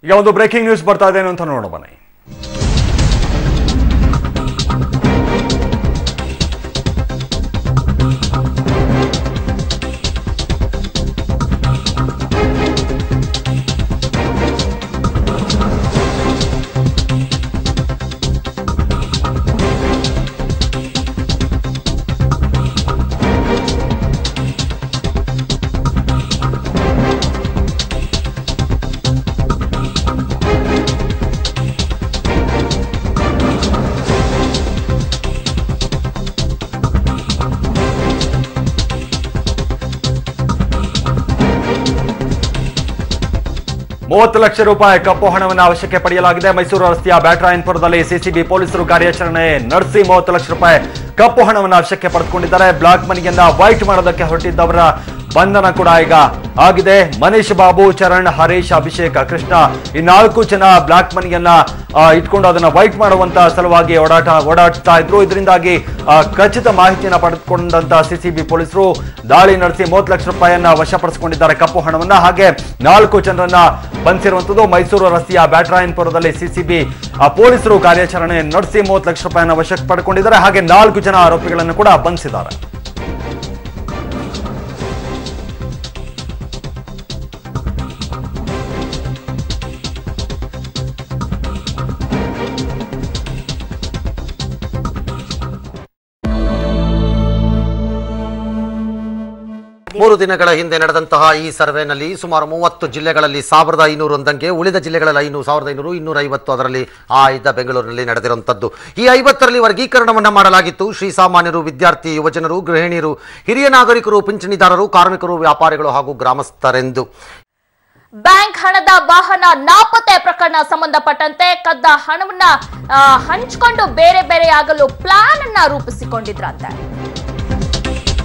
ಈಗ ಒಂದು breaking news ಬರ್ತಾ ಇದೆ ಅಂತ ನೋಡೋಣ ಬನ್ನಿ ಮೂವತ್ತು ಲಕ್ಷ ರೂಪಾಯಿ ಕಪ್ಪು ಹಣವನ್ನು ಅವಶ್ಯಕ್ಕೆ ಪಡೆಯಲಾಗಿದೆ ಮೈಸೂರು ರಸ್ತೆಯ ಬ್ಯಾಟ್ರಾಯನ್ಪುರದಲ್ಲಿ ಸಿಸಿಬಿ ಪೊಲೀಸರು ಕಾರ್ಯಾಚರಣೆ ನಡೆಸಿ ಮೂವತ್ತು ಲಕ್ಷ ರೂಪಾಯಿ ಕಪ್ಪು ಹಣವನ್ನು ಅವಶ್ಯಕ್ಕೆ ಪಡೆದುಕೊಂಡಿದ್ದಾರೆ ಬ್ಲಾಕ್ ಮನಿಯನ್ನ ವೈಟ್ ಮಾಡೋದಕ್ಕೆ ಹೊರಟಿದ್ದವರ ಬಂಧನ ಕೂಡ ಈಗ ಆಗಿದೆ ಮನೀಶ್ ಬಾಬು ಚರಣ್ ಹರೀಶ್ ಅಭಿಷೇಕ್ ಕೃಷ್ಣ ಈ ನಾಲ್ಕು ಜನ ಬ್ಲಾಕ್ ಮನಿಯನ್ನ ಆ, ಇಟ್ಕೊಂಡು ಅದನ್ನ ವೈಟ್ ಮಾಡುವಂತ ಸಲುವಾಗಿ ಓಡಾಟ ಓಡಾಡ್ತಾ ಇದ್ರು ಇದರಿಂದಾಗಿ ಆ, ಖಚಿತ ಮಾಹಿತಿಯನ್ನ ಪಡೆದುಕೊಂಡಂತ ಸಿಸಿಬಿ ಪೊಲೀಸರು ದಾಳಿ ನಡೆಸಿ ಮೂವತ್ತು ಲಕ್ಷ ರೂಪಾಯಿಯನ್ನ ವಶಪಡಿಸಿಕೊಂಡಿದ್ದಾರೆ ಕಪ್ಪು ಹಣವನ್ನ ಹಾಗೆ ನಾಲ್ಕು ಜನರನ್ನ ಬಂಧಿಸಿರುವಂತದ್ದು ಮೈಸೂರು ರಸ್ತೆಯ ಬ್ಯಾಟ್ರಾಯನ್ಪುರದಲ್ಲಿ ಸಿಸಿಬಿ ಪೊಲೀಸರು ಕಾರ್ಯಾಚರಣೆ ನಡೆಸಿ ಮೂವತ್ತು ಲಕ್ಷ ರೂಪಾಯಿಯನ್ನ ವಶಕ್ಕೆ ಪಡ್ಕೊಂಡಿದ್ದಾರೆ ಹಾಗೆ ನಾಲ್ಕು ಜನ ಆರೋಪಿಗಳನ್ನು ಕೂಡ ಬಂಧಿಸಿದ್ದಾರೆ ಮೂರು ದಿನಗಳ ಹಿಂದೆ ನಡೆದಂತಹ ಈ ಸರ್ವೆನಲ್ಲಿ ಸುಮಾರು ಮೂವತ್ತು ಜಿಲ್ಲೆಗಳಲ್ಲಿ ಸಾವಿರದ ಐನೂರು ಒಂದಂಗೆ ಉಳಿದ ಜಿಲ್ಲೆಗಳಲ್ಲಿ ಐನೂರು ಸಾವಿರದ ಐನೂರು ಇನ್ನೂರ ಐವತ್ತು ಅದರಲ್ಲಿ ಆ ಇದ್ದ ಬೆಂಗಳೂರಿನಲ್ಲಿ ನಡೆದಿರುವಂಥದ್ದು ಈ ಐವತ್ತರಲ್ಲಿ ವರ್ಗೀಕರಣವನ್ನು ಮಾಡಲಾಗಿತ್ತು ಶ್ರೀಸಾಮಾನ್ಯರು ವಿದ್ಯಾರ್ಥಿ ಯುವಜನರು ಗೃಹಿಣಿಯರು ಹಿರಿಯ ನಾಗರಿಕರು ಪಿಂಚಣಿದಾರರು ಕಾರ್ಮಿಕರು ವ್ಯಾಪಾರಿಗಳು ಹಾಗೂ ಗ್ರಾಮಸ್ಥರೆಂದು ಬ್ಯಾಂಕ್ ಹಣದ ವಾಹನ ನಾಪತ್ತೆ ಪ್ರಕರಣ ಸಂಬಂಧಪಟ್ಟಂತೆ ಕದ್ದ ಹಣವನ್ನ ಆ, ಹಂಚ್ಕೊಂಡು ಬೇರೆ ಬೇರೆ ಆಗಲು ಪ್ಲಾನ್ ಅನ್ನ ರೂಪಿಸಿಕೊಂಡಿದ್ರಂತೆ